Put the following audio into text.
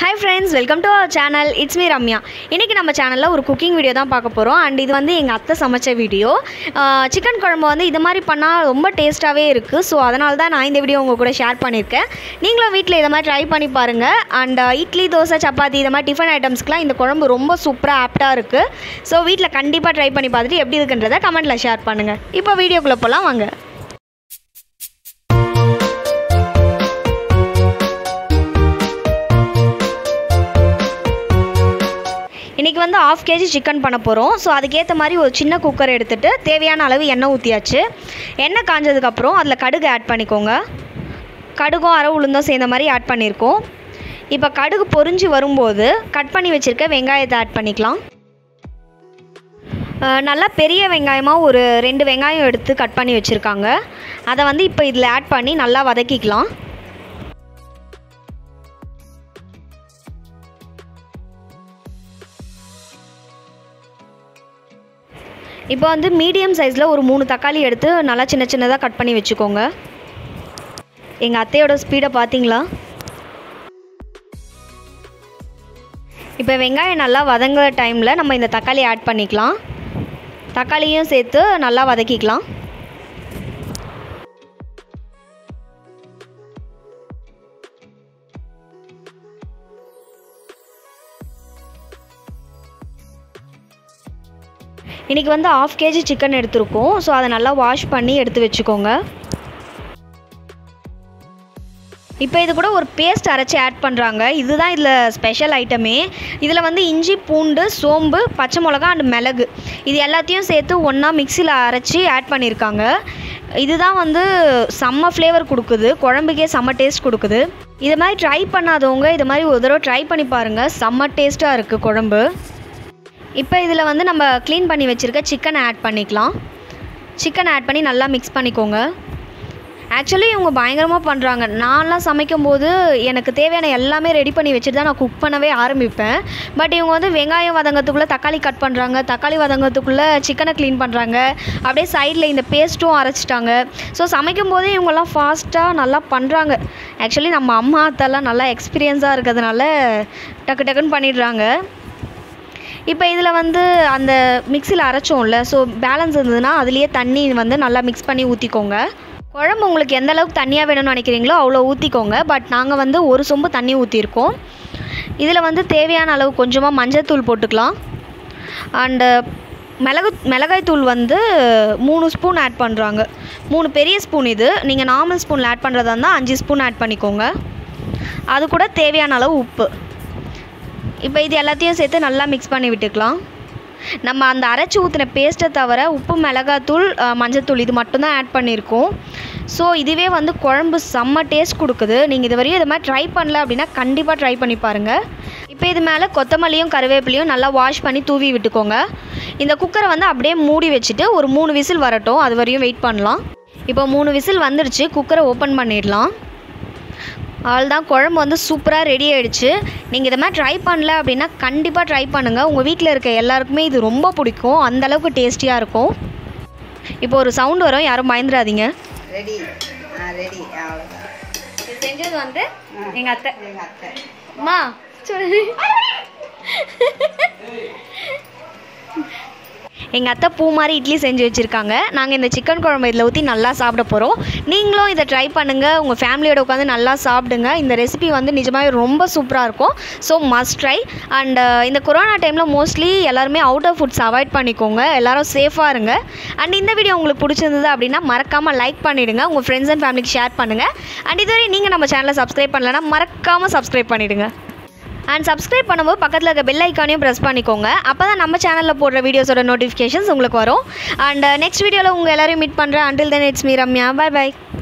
hi friends welcome to our channel it's me Ramya இன்றைக்கி நம்ம சேனலில் ஒரு குக்கிங் வீடியோ தான் பார்க்க போகிறோம் அண்ட் இது வந்து எங்கள் அத்தை சமைச்ச வீடியோ சிக்கன் குழம்பு வந்து இது மாதிரி பண்ணால் ரொம்ப டேஸ்ட்டாகவே இருக்குது ஸோ அதனால தான் நான் இந்த வீடியோ உங்கள் கூட ஷேர் பண்ணியிருக்கேன் நீங்களும் வீட்டில் இதை மாதிரி ட்ரை பண்ணி பாருங்கள் அண்ட் இட்லி தோசை சப்பாத்தி இது மாதிரி டிஃபன் ஐட்டம்ஸ்க்குலாம் இந்த குழம்பு ரொம்ப சூப்பராக ஆப்டாக இருக்குது ஸோ வீட்டில் கண்டிப்பாக ட்ரை பண்ணி பார்த்துட்டு எப்படி இருக்குன்றதை கமெண்ட்டில் ஷேர் பண்ணுங்கள் இப்போ வீடியோக்குள்ளே போகலாம் வாங்க இன்றைக்கி வந்து ஆஃப் கேஜி சிக்கன் பண்ண போகிறோம் ஸோ அதுக்கேற்ற மாதிரி ஒரு சின்ன குக்கர் எடுத்துகிட்டு தேவையான அளவு எண்ணெய் ஊற்றியாச்சு எண்ணெய் காஞ்சதுக்கப்புறம் அதில் கடுகு ஆட் பண்ணிக்கோங்க கடுகும் அரை உளுந்தும் சேர்ந்த மாதிரி ஆட் பண்ணியிருக்கோம் இப்போ கடுகு பொரிஞ்சு வரும்போது கட் பண்ணி வச்சுருக்க வெங்காயத்தை ஆட் பண்ணிக்கலாம் அஹ் நல்லா பெரிய வெங்காயமாக ஒரு ரெண்டு வெங்காயம் எடுத்து கட் பண்ணி வச்சுருக்காங்க அதை வந்து இப்போ இதில் ஆட் பண்ணி நல்லா வதக்கிக்கலாம் இப்போ வந்து மீடியம் சைஸில் ஒரு மூணு தக்காளி எடுத்து நல்லா சின்ன சின்னதாக கட் பண்ணி வச்சுக்கோங்க எங்கள் அத்தையோட ஸ்பீடை பார்த்தீங்களா இப்போ வெங்காயம் நல்லா வதங்குற டைமில் நம்ம இந்த தக்காளி ஆட் பண்ணிக்கலாம் தக்காளியும் சேர்த்து நல்லா வதக்கிக்கலாம் இன்றைக்கி வந்து ஆஃப் கேஜி சிக்கன் எடுத்திருக்கோம் ஸோ அதை நல்லா வாஷ் பண்ணி எடுத்து வச்சுக்கோங்க இப்போ இது கூட ஒரு பேஸ்ட் அரைச்சி ஆட் பண்ணுறாங்க இதுதான் இதில் ஸ்பெஷல் ஐட்டமே இதில் வந்து இஞ்சி பூண்டு சோம்பு பச்சை மிளகா அண்ட் மிளகு இது எல்லாத்தையும் சேர்த்து ஒன்றா மிக்சியில் அரைச்சி ஆட் பண்ணியிருக்காங்க இதுதான் வந்து செம்ம ஃப்ளேவர் கொடுக்குது குழம்புக்கே செம்ம டேஸ்ட் கொடுக்குது இது மாதிரி ட்ரை பண்ணாதவங்க இது மாதிரி ஒரு தடவை ட்ரை பண்ணி பாருங்கள் செம்ம டேஸ்ட்டாக இருக்குது குழம்பு இப்போ இதில் வந்து நம்ம க்ளீன் பண்ணி வச்சுருக்க சிக்கனை ஆட் பண்ணிக்கலாம் சிக்கன் ஆட் பண்ணி நல்லா மிக்ஸ் பண்ணிக்கோங்க ஆக்சுவலி இவங்க பயங்கரமாக பண்ணுறாங்க நான்லாம் சமைக்கும் போது எனக்கு தேவையான எல்லாமே ரெடி பண்ணி வச்சுட்டு தான் நான் குக் பண்ணவே ஆரம்பிப்பேன் பட் இவங்க வந்து வெங்காயம் வதங்கத்துக்குள்ளே தக்காளி கட் பண்ணுறாங்க தக்காளி வதங்கத்துக்குள்ளே சிக்கனை க்ளீன் பண்ணுறாங்க அப்படியே சைடில் இந்த பேஸ்ட்டும் அரைச்சிட்டாங்க ஸோ சமைக்கும் போதே இவங்கெல்லாம் ஃபாஸ்ட்டாக நல்லா பண்ணுறாங்க ஆக்சுவலி நம்ம அம்மா அத்தெல்லாம் நல்லா எக்ஸ்பீரியன்ஸாக இருக்கிறதுனால டக்கு டக்குன்னு பண்ணிடுறாங்க இப்போ இதில் வந்து அந்த மிக்சியில் அரைச்சோம்ல ஸோ பேலன்ஸ் இருந்ததுன்னா அதுலேயே தண்ணி வந்து நல்லா மிக்ஸ் பண்ணி ஊற்றிக்கோங்க குழம்பு உங்களுக்கு எந்த அளவுக்கு தண்ணியாக வேணும்னு நினைக்கிறீங்களோ அவ்வளோ ஊற்றிக்கோங்க பட் நாங்கள் வந்து ஒரு சொம்பு தண்ணி ஊற்றிருக்கோம் இதில் வந்து தேவையான அளவு கொஞ்சமாக மஞ்சள்தூள் போட்டுக்கலாம் அண்டு மிளகு மிளகாய்த்தூள் வந்து மூணு ஸ்பூன் ஆட் பண்ணுறாங்க மூணு பெரிய ஸ்பூன் இது நீங்கள் நார்மல் ஸ்பூனில் ஆட் பண்ணுறதா இருந்தால் அஞ்சு ஸ்பூன் ஆட் பண்ணிக்கோங்க அது கூட தேவையான அளவு உப்பு இப்போ இது எல்லாத்தையும் சேர்த்து நல்லா மிக்ஸ் பண்ணி விட்டுக்கலாம் நம்ம அந்த அரைச்சி ஊற்றின பேஸ்ட்டை தவிர உப்பு மிளகாத்தூள் அஹ், மஞ்சத்தூள் இது மட்டும்தான் ஆட் பண்ணியிருக்கோம் ஸோ இதுவே வந்து குழம்பு செம்ம டேஸ்ட் கொடுக்குது நீங்கள் இது வரையும் இது மாதிரி ட்ரை பண்ணல அப்படின்னா கண்டிப்பாக ட்ரை பண்ணி பாருங்கள் இப்போ இது மேலே கொத்தமல்லியும் கருவேப்பிலையும் நல்லா வாஷ் பண்ணி தூவி விட்டுக்கோங்க இந்த குக்கரை வந்து அப்படியே மூடி வச்சுட்டு ஒரு மூணு விசில் வரட்டும் அது வரையும் வெயிட் பண்ணலாம் இப்போ மூணு விசில் வந்துடுச்சு குக்கரை ஓப்பன் பண்ணிடலாம் அவ்வளோதான் குழம்பு வந்து சூப்பராக ரெடி ஆயிடுச்சு நீங்கள் இதை மாதிரி ட்ரை பண்ணல அப்படின்னா கண்டிப்பாக ட்ரை பண்ணுங்கள் உங்கள் வீட்டில் இருக்க எல்லாருக்குமே இது ரொம்ப பிடிக்கும் அந்த அளவுக்கு டேஸ்டியாக இருக்கும் இப்போ ஒரு சவுண்ட் வரும் யாரும் பயந்துடாதீங்க ரெடி ஆ ரெடி அவ்வளோதான் செஞ்சது வந்து எங்கள் அத்தை எங்கள் அத்தை அம்மா சொல்லு எங்கள் அத்தை பூ மாதிரி இட்லி செஞ்சு வச்சுருக்காங்க நாங்கள் இந்த சிக்கன் குழம்பு இதில் ஊற்றி நல்லா சாப்பிட போகிறோம் நீங்களும் இதை ட்ரை பண்ணுங்கள் உங்கள் ஃபேமிலியோட உட்காந்து நல்லா சாப்பிடுங்க இந்த ரெசிபி வந்து நிஜமாகவே ரொம்ப சூப்பராக இருக்கும் ஸோ மஸ்ட் ட்ரை அண்ட் இந்த கொரோனா டைமில் மோஸ்ட்லி எல்லாருமே அவுட் ஆஃப் ஃபுட்ஸ் அவாய்ட் பண்ணிக்கோங்க எல்லாரும் சேஃபாக இருங்க அண்ட் இந்த வீடியோ உங்களுக்கு பிடிச்சிருந்தது அப்படின்னா மறக்காமல் லைக் பண்ணிவிடுங்க உங்கள் ஃப்ரெண்ட்ஸ் அண்ட் ஃபேமிலிக்கு ஷேர் பண்ணுங்கள் அண்ட் இதுவரை நீங்கள் நம்ம சேனலை சப்ஸ்கிரைப் பண்ணலன்னா மறக்காமல் சப்ஸ்கிரைப் பண்ணிவிடுங்க அண்ட் சப்ஸ்கிரைப் பண்ணும்போது பக்கத்தில் இருக்க பெல் ஐக்கானையும் ப்ரெஸ் பண்ணிக்கோங்க அப்போ தான் நம்ம சேனலில் போடுற வீடியோஸோட நோட்டிஃபிகேஷன்ஸ் உங்களுக்கு வரும் அண்ட் நெக்ஸ்ட் வீடியோவில் உங்கள் எல்லாரையும் மீட் பண்ணுறேன் until then it's me Ramya bye by